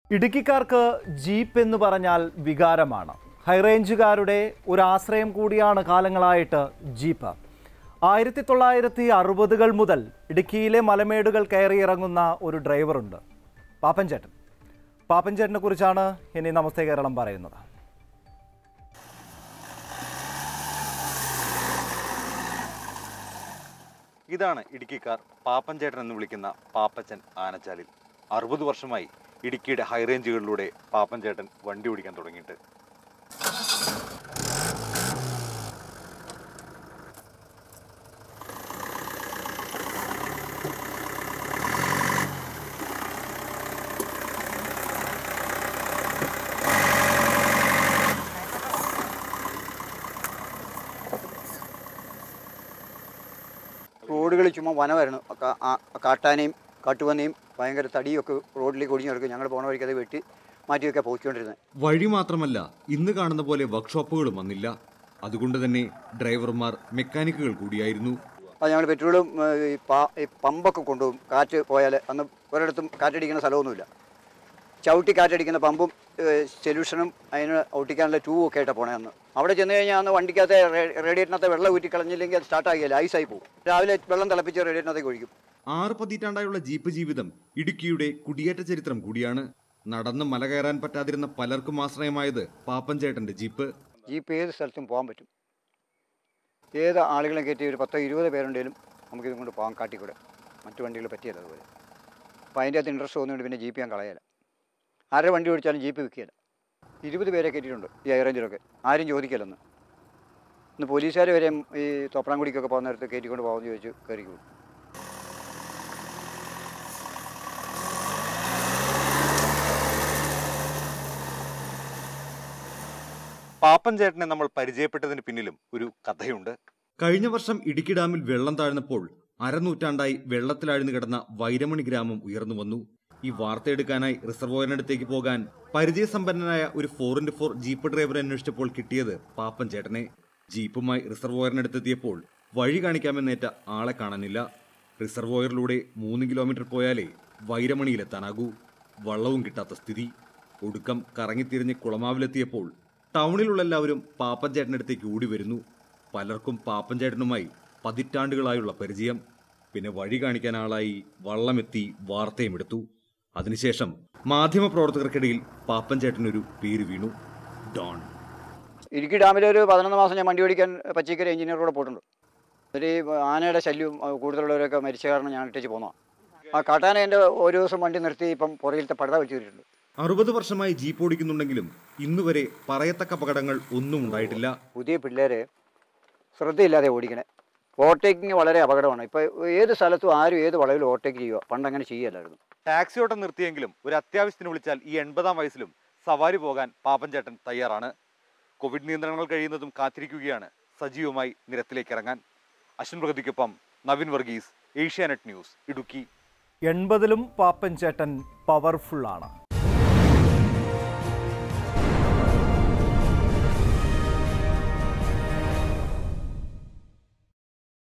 ഇടുക്കിക്കാർക്ക് jeep എന്ന് പറഞ്ഞാൽ വികാരമാണ് ഹൈറേഞ്ചുകാരുടെ ഒരു ആശ്രയം കൂടിയാണ് കാലങ്ങളായിട്ട് ജീപ്പ് ആയിരത്തി തൊള്ളായിരത്തി അറുപതുകൾ മുതൽ ഇടുക്കിയിലെ മലമേടുകൾ കയറിയിറങ്ങുന്ന ഒരു ഡ്രൈവറുണ്ട് പാപ്പൻചേട്ടൻ പാപ്പൻചേട്ടനെ കുറിച്ചാണ് ഇനി നമസ്തേ കേരളം പറയുന്നത് ഇതാണ് ഇടുക്കിക്കാർ പാപ്പൻചേട്ടൻ എന്ന് വിളിക്കുന്ന പാപ്പച്ചൻ ആനച്ചാലിൽ അറുപത് വർഷമായി ഇടുക്കിയുടെ ഹൈറേഞ്ചുകളിലൂടെ പാപ്പൻചേട്ടൻ വണ്ടി ഓടിക്കാൻ തുടങ്ങിയിട്ട് റോഡുകളിൽ ചുമ്മാ വനമായിരുന്നു കാ- ആ- കാട്ടാനയും കാട്ടുപന്നിയും ഭയങ്കര തടിയൊക്കെ റോഡിലേക്ക് ഒടിഞ്ഞു കിടക്കും ഞങ്ങൾ പോണ വഴിക്ക് അത് വെട്ടി മാറ്റിയൊക്കെ പോയിക്കൊണ്ടിരുന്നത് വഴി മാത്രമല്ല ഇന്ന് കാണുന്ന പോലെ വർക്ക്ഷോപ്പുകളും വന്നില്ല അതുകൊണ്ട് തന്നെ ഡ്രൈവർമാർ മെക്കാനിക്കുകൾ കൂടിയായിരുന്നു അത് ഞങ്ങൾ പെട്രോളും ഏഹ്, ഈ പാ- ഈ പമ്പൊക്കെ കൊണ്ടുപോകും കാറ്റ് പോയാൽ അന്ന് ഒരിടത്തും കാറ്റടിക്കുന്ന സ്ഥലമൊന്നുമില്ല ചവിട്ടി കാറ്റടിക്കുന്ന പമ്പും ഏഹ്, സൊല്യൂഷനും അതിന് ഒട്ടിക്കാനുള്ള ട്യൂബും ഒക്കെ ആയിട്ടാണ് പോണേ അന്ന് അവിടെ ചെന്ന് കഴിഞ്ഞാൽ അന്ന് വണ്ടിക്കകത്ത് റേഡിയേറ്ററിനകത്ത് വെള്ളം ഊറ്റി കളഞ്ഞില്ലെങ്കിൽ അത് സ്റ്റാർട്ട് ആകില്ല ഐസായി പോകും രാവിലെ വെള്ളം തിളപ്പിച്ച് റേഡിയേറ്ററിനകത്തേക്ക് ഒഴിക്കും ആറ് പതിറ്റാണ്ടായുള്ള ജീപ്പ് ജീവിതം ഇടുക്കിയുടെ കുടിയേറ്റ ചരിത്രം കൂടിയാണ് നടന്ന് മല കയറാൻ പറ്റാതിരുന്ന പലർക്കും ആശ്രയമായത് പാപ്പൻചേട്ടന്റെ ജീപ്പ് ജീപ്പ് ഏത് സ്ഥലത്തും പോകാൻ പറ്റും ഏത് ആളുകളെ കയറ്റി ഒരു പത്തോ ഇരുപത് പേരുണ്ടെങ്കിലും നമുക്കിതും കൊണ്ട് പോകാൻ കാട്ടിക്കൂടെ മറ്റു വണ്ടികൾ പറ്റിയല്ല അതുപോലെ അപ്പോൾ അതിൻ്റെ അകത്ത് ഇൻട്രസ്റ്റ് തോന്നുന്നുണ്ട് പിന്നെ ജീപ്പ് ഞാൻ കളയല ആരുടെ വണ്ടി ഓടിച്ചാലും ജീപ്പ് വിൽക്കുകയില്ല ഇരുപത് പേരെ കയറ്റിയിട്ടുണ്ട് ഈ ഹൈറേഞ്ചിലൊക്കെ ആരും ചോദിക്കലെന്ന് ഇന്ന് പോലീസുകാർ വരെ ഈ തോപ്രാംകുടിക്കൊക്കെ പോകുന്ന നേരത്ത് കയറ്റിക്കൊണ്ട് പോകുമെന്ന് ചോദിച്ചു കയറി പോകും പാപ്പൻചേട്ടനെ നമ്മൾ പരിചയപ്പെട്ടതിന് പിന്നിലും ഒരു കഥയുണ്ട് കഴിഞ്ഞ വർഷം ഇടുക്കി ഡാമിൽ വെള്ളം താഴ്ന്നപ്പോൾ അരനൂറ്റാണ്ടായി വെള്ളത്തിലാഴ്ന്നു കിടന്ന വൈരമണി ഗ്രാമം ഉയർന്നു വന്നു ഈ വാർത്തയെടുക്കാനായി റിസർവോയറിനടുത്തേക്ക് പോകാൻ പരിചയസമ്പന്നനായ ഒരു ഫോർ ഇന്റു ഫോർ ജീപ്പ് ഡ്രൈവറെ അന്വേഷിച്ചപ്പോൾ കിട്ടിയത് പാപ്പൻ ചേട്ടനെ ജീപ്പുമായി റിസർവോയറിനടുത്തെത്തിയപ്പോൾ വഴി കാണിക്കാമെന്നേറ്റ ആളെ കാണാനില്ല റിസർവോയറിലൂടെ മൂന്ന് കിലോമീറ്റർ പോയാലേ വൈരമണിയിലെത്താനാകൂ വള്ളവും കിട്ടാത്ത സ്ഥിതി ഒടുക്കം കറങ്ങിത്തിരിഞ്ഞ് കുളമാവിലെത്തിയപ്പോൾ ടൗണിലുള്ള എല്ലാവരും പാപ്പൻ ചേട്ടനടുത്തേക്ക് ഓടി വരുന്നു പലർക്കും പാപ്പൻ ചേട്ടനുമായി പതിറ്റാണ്ടുകളായുള്ള പരിചയം പിന്നെ വഴി കാണിക്കാൻ ആളായി വള്ളമെത്തി വാർത്തയും എടുത്തു അതിനുശേഷം മാധ്യമപ്രവർത്തകർക്കിടയിൽ പാപ്പൻ ചേട്ടനൊരു പേര് വീണു ഡോൺ ഇടുക്കി ഡാമിൽ ഒരു പതിനൊന്ന് മാസം ഞാൻ വണ്ടി ഓടിക്കാൻ പച്ചക്കറി എഞ്ചിനീയറോടെ പോയിട്ടുണ്ട് ഒരു ഈ ആനയുടെ ശല്യവും അഹ് കൂടുതലുള്ളവരൊക്കെ മരിച്ച കാരണം ഞാൻ ഇട്ടേച്ച് പോന്നതാണ് ആ കാട്ടാന എൻ്റെ ഒരു ദിവസം വണ്ടി നിർത്തി ഇപ്പം പുറകിലത്തെ പടത വെച്ച് കയറിയിട്ടുണ്ട് അറുപത് വർഷമായി ജീപ്പ് ഓടിക്കുന്നുണ്ടെങ്കിലും ഇന്നുവരെ പറയത്തക്ക അപകടങ്ങൾ ഒന്നും ഉണ്ടായിട്ടില്ല പുതിയ പിള്ളേരെ ശ്രദ്ധയില്ലാതെ ഓടിക്കണേ ഓവർടേക്കിങ് വളരെ അപകടമാണ് ഇപ്പോൾ ഏത് സ്ഥലത്തും ആരും ഏത് വളവിലും ഓവർടേക്ക് ചെയ്യുക പണ്ട് അങ്ങനെ ചെയ്യല്ലായിരുന്നു ടാക്സി ഓട്ടം നിർത്തിയെങ്കിലും ഒരു അത്യാവശ്യത്തിന് വിളിച്ചാൽ ഈ എൺപതാം വയസ്സിലും സവാരി പോകാൻ പാപ്പൻചേട്ടൻ തയ്യാറാണ് കോവിഡ് നിയന്ത്രണങ്ങൾ കഴിയുന്നതും കാത്തിരിക്കുകയാണ് സജീവമായി നിരത്തിലേക്ക് ഇറങ്ങാൻ അശ്വിൻ പ്രഗതിക്കൊപ്പം നവീൻ വർഗീസ് ഏഷ്യാനെറ്റ് ന്യൂസ് ഇടുക്കി എൺപതിലും പാപ്പൻചേട്ടൻ പവർഫുള്ളാണ്